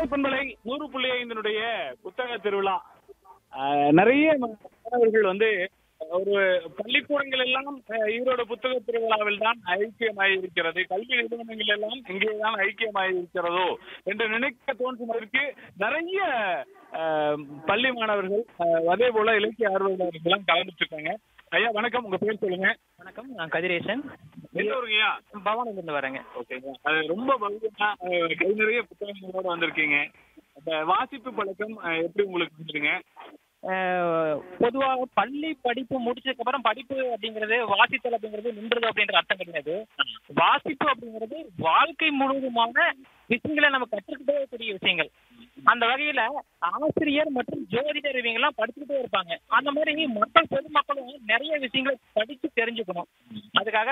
கோடை பண்பலை நூறு புள்ளி ஐந்தினுடைய புத்தக திருவிழா ஆஹ் நிறைய மாணவர்கள் வந்து ஒரு பள்ளிக்கூடங்கள் எல்லாம் ஆஹ் ஈரோடு புத்தக திருவிழாவில் தான் ஐக்கியமாய் இருக்கிறது கல்வி நிறுவனங்கள் எல்லாம் இங்கே தான் ஐக்கியமாய் இருக்கிறதோ என்று நினைக்க தோன்றுவதற்கு நிறைய ஆஹ் பள்ளி மாணவர்கள் ஆஹ் அதே போல இலக்கிய ஆர்வலர்கள் எல்லாம் கலந்துட்டு இருக்காங்க ஐயா வணக்கம் உங்க பேர் சொல்லுங்க வணக்கம் நான் கதிரேசன் எந்த ஊருங்கய்யா பவானிலிருந்து வரேங்க ஓகேங்க அது ரொம்ப பகுதியா கை நிறைய புத்தகங்களோட வந்திருக்கீங்க அந்த வாசிப்பு பழக்கம் அஹ், எப்படி உங்களுக்கு இருந்துங்க பொதுவாக பள்ளி படிப்பு முடிச்சதுக்கு அப்புறம் படிப்பு அப்படிங்கிறது வாசித்தல் அப்படிங்கிறது நின்றது அப்படின்ற அர்த்தம் கிடையாது வாசிப்பு அப்படிங்கிறது வாழ்க்கை முழுவதுமான விஷயங்களை நம்ம கற்றுக்கிட்டே இருக்கக்கூடிய விஷயங்கள் அந்த வகையில ஆசிரியர் மற்றும் ஜோதிடர் இவங்க எல்லாம் படிச்சுக்கிட்டே இருப்பாங்க அந்த மாதிரி மக்கள் பொதுமக்களும் நிறைய விஷயங்களை படிச்சு தெரிஞ்சுக்கணும் அதுக்காக